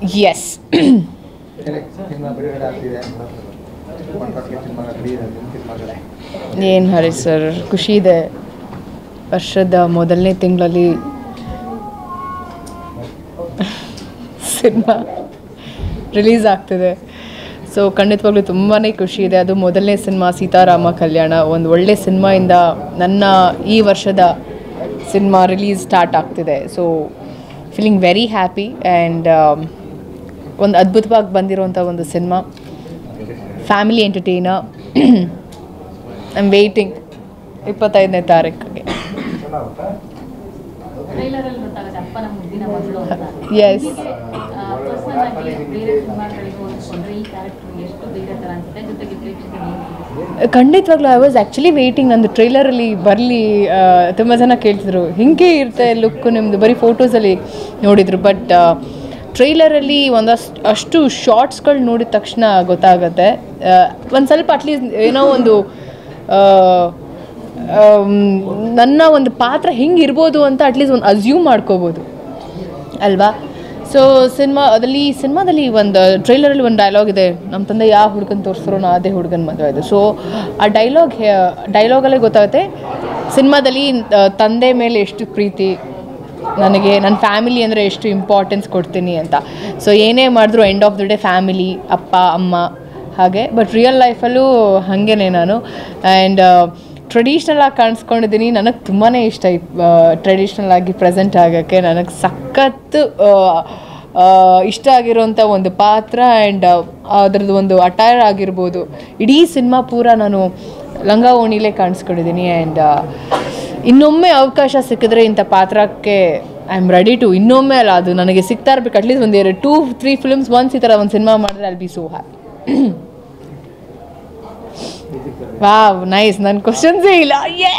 S cinema ಬಿಡುಗಡೆ ಆಗ್ತಿದೆ contract cinema ready ಇದೆ ನಿಮ್ಮ ಸಿನಿಮಾಗಳೇ ಏನು ಹರೀಶ್ ಸರ್ ಖುಷಿ ಇದೆ ವರ್ಷದ ಮೊದಲನೇ ತಿಂಗಳಲ್ಲಿ ಸಿನಿಮಾ ರಿಲೀಸ್ ಆಗ್ತಿದೆ ಸೊ ಖಂಡಿತವಾಗ್ಲೂ ತುಂಬಾ ಖುಷಿ ಇದೆ ಅದು ಮೊದಲನೇ ಸಿನಿಮಾ ಸೀತಾರಾಮ ಕಲ್ಯಾಣ ಒಂದು ಒಳ್ಳೆ ಸಿನಿಮಾಯಿಂದ ನನ್ನ ಈ ವರ್ಷದ ಸಿನಿಮಾ ರಿಲೀಸ್ ಸ್ಟಾರ್ಟ್ ಆಗ್ತಿದೆ so feeling very happy and ಒಂದು ಅದ್ಭುತವಾಗಿ ಬಂದಿರುವಂಥ ಒಂದು cinema family entertainer I am waiting ಇಪ್ಪತ್ತೈದನೇ ತಾರೀಕಿಗೆ ಟ್ರೈಲರಲ್ಲಿ ಗೊತ್ತಾಗುತ್ತೆ ಅಪ್ಪನ ಮುದ್ದಿನ ಮಗಳು ಅಂತ ಎಸ್ ಪರ್ಸನಲ್ ಆಗಿ ಬೇರೆ ಸಿನಿಮಾಗಳಿಗೆ ಹೋಲಿಸ್ಕೊಂಡ್ರೆ ಈ ಕ್ಯಾರೆಕ್ಟರ್ ಎಷ್ಟು ಬೇರೆ ಥರ ಅನ್ಸುತ್ತೆ ಜೊತೆಗೆ ಪ್ರೇಕ್ಷಕರಿಗೆ ಖಂಡಿತವಾಗ್ಲೂ ಐ ವಾಸ್ ಆ್ಯಕ್ಚುಲಿ ವೇಟಿಂಗ್ ನಂದು ಟ್ರೈಲರಲ್ಲಿ ಬರಲಿ ತುಂಬ ಜನ ಕೇಳ್ತಿದ್ರು ಹಿಂಗೆ ಇರುತ್ತೆ ಲುಕ್ ನಿಮ್ಮದು ಬರೀ ಫೋಟೋಸಲ್ಲಿ ನೋಡಿದರು ಬಟ್ ಟ್ರೈಲರಲ್ಲಿ ಒಂದಷ್ಟು ಅಷ್ಟು ಶಾರ್ಟ್ಸ್ಗಳು ನೋಡಿದ ತಕ್ಷಣ ಗೊತ್ತಾಗುತ್ತೆ ಒಂದು ಸ್ವಲ್ಪ ಅಟ್ಲೀಸ್ಟ್ ಏನೋ ಒಂದು ಆ, ಆಮ್, ನನ್ನ ಒಂದು ಪಾತ್ರ ಹಿಂಗೆ ಇರ್ಬೋದು ಅಂತ ಅಟ್ಲೀಸ್ಟ್ ಒಂದು ಅಸ್ಯೂಮ್ ಮಾಡ್ಕೋಬೋದು ಅಲ್ವಾ ಸೊ ಸಿನಿಮಾ ಅದಲ್ಲಿ ಸಿನಿಮಾದಲ್ಲಿ ಒಂದು ಟ್ರೈಲರಲ್ಲಿ ಒಂದು ಡೈಲಾಗ್ ಇದೆ ನಮ್ಮ ತಂದೆ ಯಾವ ಹುಡುಗನ ತೋರಿಸ್ತಾರೋ ನಾ ಅದೇ ಹುಡುಗನ ಮದುವೆ ಇದೆ ಸೊ ಆ ಡೈಲಾಗ್ ಡೈಲಾಗಲ್ಲೇ ಗೊತ್ತಾಗುತ್ತೆ ಸಿನಿಮಾದಲ್ಲಿ ಆ, ತಂದೆ ಮೇಲೆ ಎಷ್ಟು ಪ್ರೀತಿ ನನಗೆ ನನ್ನ ಫ್ಯಾಮಿಲಿ ಅಂದರೆ ಎಷ್ಟು ಇಂಪಾರ್ಟೆನ್ಸ್ ಕೊಡ್ತೀನಿ ಅಂತ ಸೊ ಏನೇ ಮಾಡಿದ್ರು end of the day family ಅಪ್ಪ ಅಮ್ಮ ಹಾಗೆ ಬಟ್ ರಿಯಲ್ ಲೈಫಲ್ಲೂ ಹಾಗೇನೆ ನಾನು ಆ್ಯಂಡ್ ಟ್ರೆಡಿಷ್ನಲ್ ಆಗಿ ಕಾಣಿಸ್ಕೊಂಡಿದ್ದೀನಿ ನನಗೆ ತುಂಬಾ ಇಷ್ಟ ಟ್ರೆಡಿಷ್ನಲ್ ಆಗಿ ಪ್ರೆಸೆಂಟ್ ಆಗೋಕ್ಕೆ ನನಗೆ ಸಖತ್ತು ಆ, ಆ, ಇಷ್ಟ ಆಗಿರೋಂಥ ಒಂದು ಪಾತ್ರ ಆ್ಯಂಡ್ ಅದ್ರದ್ದು ಒಂದು ಅಟೈರ್ ಆಗಿರ್ಬೋದು ಇಡೀ ಸಿನಿಮಾ ಪೂರ ನಾನು ಲಂಗ ಓಣಿಲೇ ಕಾಣಿಸ್ಕೊಂಡಿದ್ದೀನಿ ಆ್ಯಂಡ್ ಇನ್ನೊಮ್ಮೆ ಅವಕಾಶ ಸಿಕ್ಕಿದ್ರೆ ಇಂಥ ಪಾತ್ರಕ್ಕೆ ಐ ಆಮ್ ರೆಡಿ ಟು ಇನ್ನೊಮ್ಮೆ ಅಲ್ಲ ಅದು ನನಗೆ ಸಿಗ್ತಾ ಇರ್ಬೇಕು ಅಟ್ಲೀಸ್ಟ್ ಒಂದು ಎರಡು ಟೂ ತ್ರೀ ಫಿಲ್ಮ್ಸ್ ಒನ್ಸ್ ಈ ಥರ ಒಂದು ಸಿನಿಮಾ ಮಾಡಿದ್ರೆ ಅಲ್ಲಿ be so happy wow nice ನನ್ನ ಕ್ವಶನ್ಸೇ ಇಲ್ಲ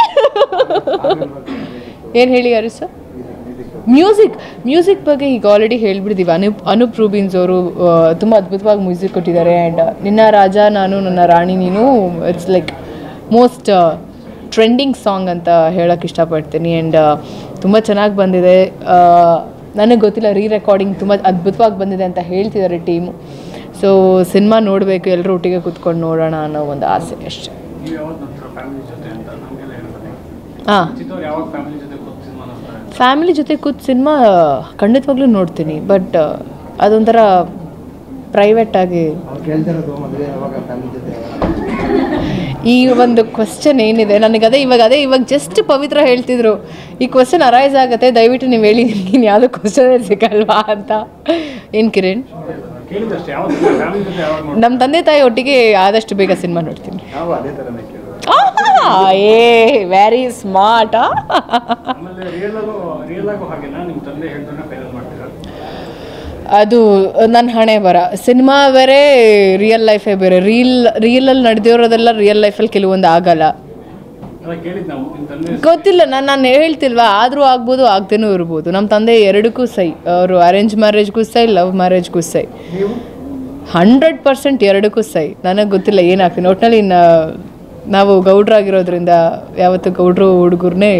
ಏನು ಹೇಳಿ ಯಾರು ಸರ್ ಮ್ಯೂಸಿಕ್ ಮ್ಯೂಸಿಕ್ ಬಗ್ಗೆ ಈಗ ಆಲ್ರೆಡಿ ಹೇಳ್ಬಿಟ್ಟಿದ್ದೀವಿ ಅನೂಪ್ ಅನೂಪ್ ರೂಬಿನ್ಸ್ ಅವರು ತುಂಬ ಅದ್ಭುತವಾಗಿ ಮ್ಯೂಸಿಕ್ ಕೊಟ್ಟಿದ್ದಾರೆ ಆ್ಯಂಡ್ ನಿನ್ನ ರಾಜ ನಾನು ನನ್ನ ರಾಣಿ ನೀನು it's like most trending song ಅಂತ ಹೇಳೋಕ್ಕೆ ಇಷ್ಟಪಡ್ತೀನಿ ಆ್ಯಂಡ್ ತುಂಬ ಚೆನ್ನಾಗಿ ಬಂದಿದೆ ನನಗೆ ಗೊತ್ತಿಲ್ಲ ರೀ ರೆಕಾರ್ಡಿಂಗ್ ತುಂಬ ಅದ್ಭುತವಾಗಿ ಬಂದಿದೆ ಅಂತ ಹೇಳ್ತಿದ್ದಾರೆ ಟೀಮು ಸೊ ಸಿನಿಮಾ ನೋಡಬೇಕು ಎಲ್ಲರೂ ಒಟ್ಟಿಗೆ ಕೂತ್ಕೊಂಡು ನೋಡೋಣ ಅನ್ನೋ ಒಂದು ಆಸೆ ಅಷ್ಟೇ ನೀವು ಯಾವಾಗ ನೋಡ್ತೀರಾ ಫ್ಯಾಮಿಲಿ ಜೊತೆ ಅಂತ ನಮಗೆಲ್ಲ ಹೇಳ್ತಾರೆ ಹಾಂ ಚಿತ್ತವ್ರು ಯಾವಾಗ ಫ್ಯಾಮಿಲಿ ಜೊತೆ ಕೂತು ಸಿನಿಮಾ ನೋಡ್ತಾರೆ ಫ್ಯಾಮಿಲಿ ಜೊತೆ ಕೂತು ಸಿನಿಮಾ ಖಂಡಿತವಾಗ್ಲೂ ನೋಡ್ತೀನಿ ಬಟ್ ಅದೊಂಥರ ಪ್ರೈವೇಟ್ ಆಗಿ ಅವ್ರು ಕೇಳ್ತಿರೋದು ಮದುವೆ ಯಾವಾಗ ಫ್ಯಾಮಿಲಿ ಜೊತೆ ಈ ಒಂದು ಕ್ವಶನ್ ಏನಿದೆ ನನಗೆ ಅದೇ ಇವಾಗ ಅದೇ ಇವಾಗ ಜಸ್ಟ್ ಪವಿತ್ರ ಹೇಳ್ತಿದ್ರು ಈ ಕ್ವಶನ್ ಅರೈಸ್ ಆಗುತ್ತೆ ದಯವಿಟ್ಟು ನೀವು ಹೇಳಿ ನಿಮ್ಗೆ ಯಾವುದೋ ಕ್ವಶನ್ ಸಿಗಲ್ವಾ ಅಂತ ಏನು ಕಿರಣ್ ಕೇಳಿದಷ್ಟೇ ಯಾವಾಗ ಫ್ಯಾಮಿಲಿ ಜೊತೆ ಯಾವಾಗ ನೋಡ್ತಾರೆ ನಮ್ಮ ತಂದೆ ತಾಯಿ ಒಟ್ಟಿಗೆ ಆದಷ್ಟು ಬೇಗ ಸಿನಿಮಾ ನೋಡ್ತೀನಿ ನಾವು ಅದೇ ಥರನೇ ಕೇಳೋದು ಆಹಾ, ಏ ವೆರಿ ಸ್ಮಾರ್ಟ್ ಆಮೇಲೆ ರಿಯಲ್ ಆಗು ರಿಯಲ್ ಆಗು ಹಾಗೇನಾ ನಿಮ್ಮ ತಂದೆ ಹೇಳ್ತಾನೆ ಫೈನಲ್ ಮಾಡ್ತೀರಾ ಅದು ನನ್ನ ಹಣೆ ಬರ ಸಿನಿಮಾ ಬೇರೆ ರಿಯಲ್ ಲೈಫೇ ಬೇರೆ ರೀಲ್ ರಿಯಲಲ್ಲಿ ನಡೆದಿರೋದೆಲ್ಲ ರಿಯಲ್ ಲೈಫಲ್ಲಿ ಕೆಲವೊಂದು ಆಗಲ್ಲ ಅಲ್ಲ ಕೇಳಿದ್ ನಾವು ನಿಮ್ಮ ತಂದೆ ಗೊತ್ತಿಲ್ಲ ನಾನು ನಾನು ಹೇಳ್ತಿಲ್ವಾ ಆದರೂ ಆಗ್ಬೋದು ಆಗ್ದೇನೂ ಇರ್ಬೋದು ನಮ್ಮ ತಂದೆ ಎರಡಕ್ಕೂ ಸೈ ಅವರು ಅರೇಂಜ್ ಮ್ಯಾರೇಜ್ಗೂ ಸೈ ಲವ್ ಮ್ಯಾರೇಜ್ಗೂ ಸೈ ಹಂಡ್ರೆಡ್ ಪರ್ಸೆಂಟ್ ಎರಡಕ್ಕೂ ಸೈ ನನಗೆ ಗೊತ್ತಿಲ್ಲ ಏನಾಗ್ತೀನಿ ಒಟ್ಟಿನಲ್ಲಿ ನಾವು ಗೌಡ್ರಾಗಿರೋದ್ರಿಂದ ಯಾವತ್ತು ಗೌಡ್ರು ಹುಡುಗರ್ನೇ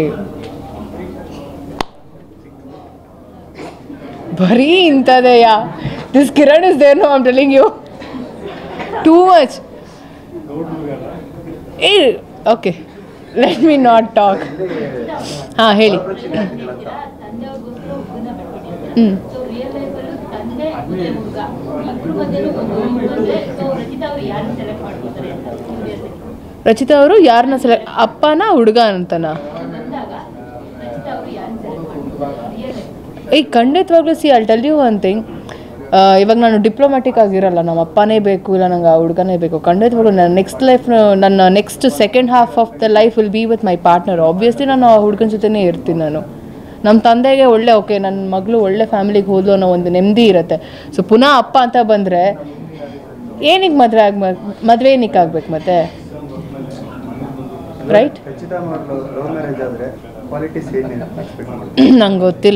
ಬರೀ ಇಂಥದೆಯಾ this Kiran is there no am telling you too much ಏ okay let me not talk ಹಾಂ ಹೇಳಿ ತಂದೆಯವ್ರಿಗೋಸ್ಕರ ಹುಡುಗನ ಬಿಟ್ಬಿಟ್ಟಿರ್ತಾರೆ ಹ್ಞೂ ಸೊ ರಿಯಲ್ ಲೈಫಲ್ಲೂ ತಂದೆ ಮತ್ತೆ ಹುಡುಗ ಇಬ್ಬರು ಮಧ್ಯೆನೂ ಒಂದು ಹುಡುಗಂದ್ರೆ ಸೊ ರಚಿತಾ ಅವರು ಯಾರನ್ನ ಸೆಲೆಕ್ಟ್ ಮಾಡ್ಕೊತಾರೆ ಅಂತ curiosity. ರಚಿತಾ ಅವರು ಯಾರನ್ನ ಸೆಲೆಕ್ಟ್ ಅಪ್ಪನ ಹುಡುಗ ಅಂತನಾ ಬಂದಾಗ ರಚಿತಾ ಅವರು ಯಾರನ್ನ ಸೆಲೆಕ್ಟ್ ಮಾಡ್ಕೊತಾರೆ ರಿಯಲ್ ಲೈಫ್ ಈಗ ಖಂಡಿತವಾಗ್ಲೂ ಸಿ ಅಲ್ಲಿ ಟೆಲ್ ಯು ಒನ್ ಥಿಂಗ್ ಇವಾಗ ನಾನು ಡಿಪ್ಲೊಮ್ಯಾಟಿಕ್ ಆಗಿರಲ್ಲ ನಮ್ಮ ಅಪ್ಪನೇ ಬೇಕು ಇಲ್ಲ ನಂಗೆ ಆ ಹುಡುಗನೇ ಬೇಕು ಖಂಡಿತವಾಗ್ಲೂ ನನ್ನ ನೆಕ್ಸ್ಟ್ ಲೈಫ್ ನನ್ನ next second half of the life will be with my partner obviously ನಾನು ಆ ಹುಡುಗನ ಜೊತೆನೇ ಇರ್ತೀನಿ ನಾನು ನಮ್ಮ ತಂದೆಗೆ ಒಳ್ಳೆ ಓಕೆ ನನ್ನ ಮಗಳು ಒಳ್ಳೆ ಫ್ಯಾಮಿಲಿಗೆ ಹೋದ್ಲು ಅನ್ನೋ ಒಂದು ನೆಮ್ಮದಿ ಇರುತ್ತೆ ಸೊ ಪುನಃ ಅಪ್ಪ ಅಂತ ಬಂದರೆ ಏನಕ್ಕೆ ಮದುವೆ ಆಗ ಮದುವೆ ಏನಕ್ಕೆ ಆಗ್ಬೇಕು ಮತ್ತೆ ರೈಟ್ ಖಚಿತ ಮಾಡಲು ಲವ್ ಮ್ಯಾರೇಜ್ ಆದರೆ ಕ್ವಾಲಿಟೀಸ್ ಏನೇನು ಎಕ್ಸ್ಪೆಕ್ಟ್ ಮಾಡ್ತೀವಿ ನಂಗೆ ಗೊತ್ತಿಲ್ಲ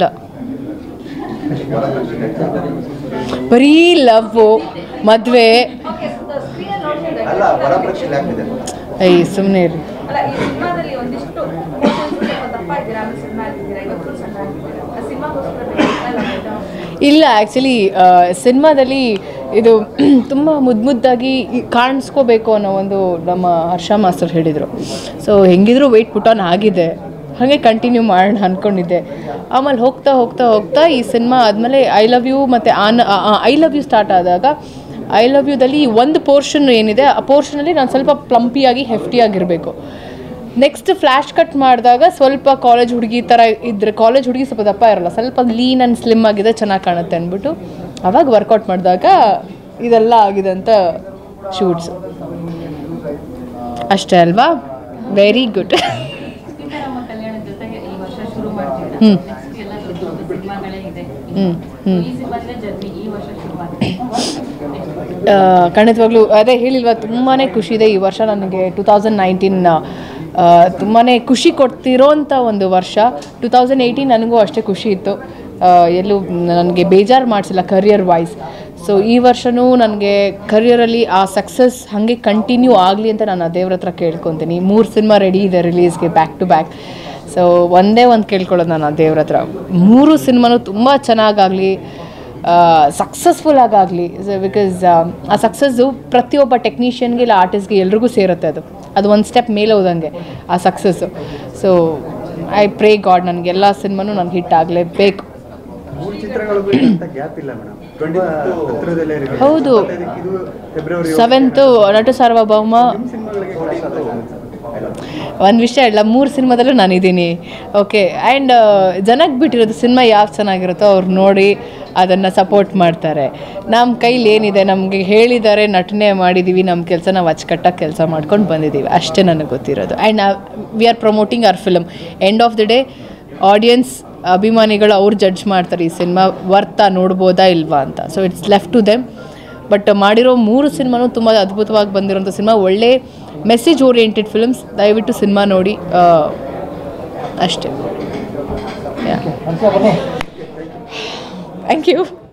ಬರೀ ಲವ್ ಮದುವೆ ಅಲ್ಲ ವರಪ್ರಕ್ಷೆ ಆಗ್ತಿದೆ ಐ ಸುಮ್ಮನೆ ಇರಿ ಅಲ್ಲ ಈ ಸಿನಿಮಾದಲ್ಲಿ ಒಂದಿಷ್ಟು ಸ್ವಲ್ಪ ದಪ್ಪ ಇದ್ದೀರಾ ಆಮೇಲೆ ಸಿನಿಮಾ ಆಗಿದ್ದೀರಾ ಇವತ್ತು ಸಣ್ಣ ಆಗಿದ್ದೀರಾ ಆ ಸಿನಿಮಾಗೋಸ್ಕರ ಇಲ್ಲ ಆ್ಯಕ್ಚುಲಿ ಸಿನಿಮಾದಲ್ಲಿ ಇದು ತುಂಬ ಮುದ್ದು ಮುದ್ದಾಗಿ ಈ- ಕಾಣಿಸ್ಕೋಬೇಕು ಅನ್ನೋ ಒಂದು ನಮ್ಮ ಹರ್ಷ ಮಾಸ್ತರ್ ಹೇಳಿದರು ಸೊ ಹೆಂಗಿದ್ರು ವೆಯ್ಟ್ ಪುಟ್ ಆನ್ ಆಗಿದೆ ಹಾಗೆ ಕಂಟಿನ್ಯೂ ಮಾಡೋಣ ಅಂದ್ಕೊಂಡಿದ್ದೆ ಆಮೇಲೆ ಹೋಗ್ತಾ ಹೋಗ್ತಾ ಹೋಗ್ತಾ ಈ ಸಿನಿಮಾ ಆದಮೇಲೆ ಐ ಲವ್ ಯು ಮತ್ತು ಆನ್ ಐ ಲವ್ ಯು ಸ್ಟಾರ್ಟ್ ಆದಾಗ ಐ ಲವ್ ಯುದಲ್ಲಿ ಒಂದು ಪೋರ್ಷನ್ ಏನಿದೆ ಆ ಪೋರ್ಷನಲ್ಲಿ ನಾನು ಸ್ವಲ್ಪ ಪ್ಲಂಪಿಯಾಗಿ ಹೆಫ್ಟಿಯಾಗಿರಬೇಕು ನೆಕ್ಸ್ಟ್ ಫ್ಲ್ಯಾಶ್ ಕಟ್ ಮಾಡಿದಾಗ ಸ್ವಲ್ಪ ಕಾಲೇಜ್ ಹುಡುಗಿ ಥರ ಇದ್ದರೆ ಕಾಲೇಜ್ ಹುಡುಗಿ ಸ್ವಲ್ಪ ದಪ್ಪ ಇರಲ್ಲ ಸ್ವಲ್ಪ ಲೀನ್ ಆ್ಯಂಡ್ ಸ್ಲಿಮ್ ಆಗಿದೆ ಚೆನ್ನಾಗಿ ಕಾಣುತ್ತೆ ಅಂದ್ಬಿಟ್ಟು ಅವಾಗ ವರ್ಕೌಟ್ ಮಾಡಿದಾಗ ಇದೆಲ್ಲ ಆಗಿದೆ ಅಂತ ಶೂಟ್ಸ್ ಅಷ್ಟೇ ಅಲ್ವಾ ವೆರಿ ಗುಡ್ ಸೀತಾರಾಮ ಕಲ್ಯಾಣದ ಜೊತೆಗೆ ಈ ವರ್ಷ ಶುರು ಮಾಡ್ತಿದ್ದಾರೆ ಹ್ಮ್. ನೆಕ್ಸ್ಟ್ ಎಲ್ಲ ದೊಡ್ಡ ದೊಡ್ಡ ಸಿನಿಮಾಗಳೇ ಇದೆ ಹ್ಞೂ ಹ್ಞೂ ಈ ಸಿನಿಮಾದಿಂದ ಜರ್ನಿ ಈ ವರ್ಷ ಶುರುವಾಗಿದೆ ಖಂಡಿತವಾಗ್ಲೂ ಅದೇ ಹೇಳಿಲ್ವಾ ತುಂಬಾ ಖುಷಿ ಇದೆ ಈ ವರ್ಷ ನನಗೆ ಟೂ ತೌಸಂಡ್ ನೈನ್ಟೀನ್ ತುಂಬಾ ಖುಷಿ ಕೊಡ್ತಿರೋಂಥ ಒಂದು ವರ್ಷ ಟೂ ತೌಸಂಡ್ ಏಯ್ಟೀನ್ ನನಗೂ ಅಷ್ಟೇ ಖುಷಿ ಇತ್ತು ಆ, ಎಲ್ಲೂ ನನಗೆ ಬೇಜಾರು ಮಾಡಿಸಿಲ್ಲ ಕರಿಯರ್ ವೈಸ್ ಸೊ ಈ ವರ್ಷವೂ ನನಗೆ ಕರಿಯರಲ್ಲಿ ಆ ಸಕ್ಸಸ್ ಹಾಗೆ ಕಂಟಿನ್ಯೂ ಆಗಲಿ ಅಂತ ನಾನು ಆ ದೇವ್ರ ಹತ್ರ ಕೇಳ್ಕೊತೀನಿ ಮೂರು ಸಿನಿಮಾ ರೆಡಿ ಇದೆ ರಿಲೀಸ್ಗೆ ಬ್ಯಾಕ್ ಟು ಬ್ಯಾಕ್ ಸೊ ಒಂದೇ ಒಂದು ಕೇಳ್ಕೊಳ್ಳೋದು ನಾನು ಆ ದೇವ್ರ ಹತ್ರ ಮೂರು ಸಿನಿಮಾನು ತುಂಬ ಚೆನ್ನಾಗಾಗಲಿ ಸಕ್ಸಸ್ಫುಲ್ ಆಗಾಗಲಿ ಬಿಕಾಸ್ ಆ ಸಕ್ಸಸ್ಸು ಪ್ರತಿಯೊಬ್ಬ ಟೆಕ್ನಿಷಿಯನ್ಗೆ ಇಲ್ಲ ಆರ್ಟಿಸ್ಟ್ಗೆ ಎಲ್ರಿಗೂ ಸೇರುತ್ತೆ ಅದು ಅದು ಒಂದು ಸ್ಟೆಪ್ ಮೇಲೆ ಹೋದಂಗೆ ಆ success so I pray God ನನಗೆಲ್ಲ ಸಿನಿಮಾನು ನನಗೆ ಹಿಟ್ ಆಗಲೇಬೇಕು ಮೂರು ಚಿತ್ರಗಳಿಗೂ ಅಂತ ಗ್ಯಾಪ್ ಇಲ್ಲ ಮೇಡಮ್ ಟ್ವೆಂಟಿ ಹತ್ತಿರದಲ್ಲೇ release. ಹೌದು. ಇಪ್ಪತ್ತೈದಕ್ಕೆ ಇದು ಫೆಬ್ರವರಿ ಸೆವೆಂತು ನಟ ಸಾರ್ವಭೌಮ ನಿಮ್ಮ ಸಿನಿಮಾಗಳಿಗೆ ಒಂದು ವಿಷಯ ಇಲ್ಲ ಮೂರು ಸಿನಿಮಾದಲ್ಲೂ ನಾನಿದ್ದೀನಿ ಓಕೆ ಆ್ಯಂಡ್ ಜನಕ್ಕೆ ಬಿಟ್ಟಿರೋದು ಸಿನಿಮಾ ಯಾವ್ದು ಚೆನ್ನಾಗಿರುತ್ತೋ ಅವ್ರು ನೋಡಿ ಅದನ್ನು ಸಪೋರ್ಟ್ ಮಾಡ್ತಾರೆ ನಮ್ಮ ಕೈಲಿ ಏನಿದೆ ನಮಗೆ ಹೇಳಿದ್ದಾರೆ ನಟನೆ ಮಾಡಿದ್ದೀವಿ ನಮ್ಮ ಕೆಲಸ ನಾವು ಅಚ್ಚುಕಟ್ಟಾಗಿ ಕೆಲಸ ಮಾಡ್ಕೊಂಡು ಬಂದಿದ್ದೀವಿ ಅಷ್ಟೇ ನನಗೆ ಗೊತ್ತಿರೋದು and we are promoting our film end of the day audience ಅಭಿಮಾನಿಗಳು ಅವ್ರು ಜಡ್ಜ್ ಮಾಡ್ತಾರೆ ಈ ಸಿನಿಮಾ ವರ್ತಾ ನೋಡ್ಬೋದಾ ಇಲ್ವಾ ಅಂತ so it's left to them but ಮಾಡಿರೋ ಮೂರು ಸಿನಿಮಾನು ತುಂಬ ಅದ್ಭುತವಾಗಿ ಬಂದಿರೋಂಥ ಸಿನಿಮಾ ಒಳ್ಳೆ ಮೆಸೇಜ್ ಓರಿಯೆಂಟೆಡ್ ಫಿಲ್ಮ್ಸ್ ದಯವಿಟ್ಟು ಸಿನಿಮಾ ನೋಡಿ ಆ, ಅಷ್ಟೇ ಥ್ಯಾಂಕ್ ಯು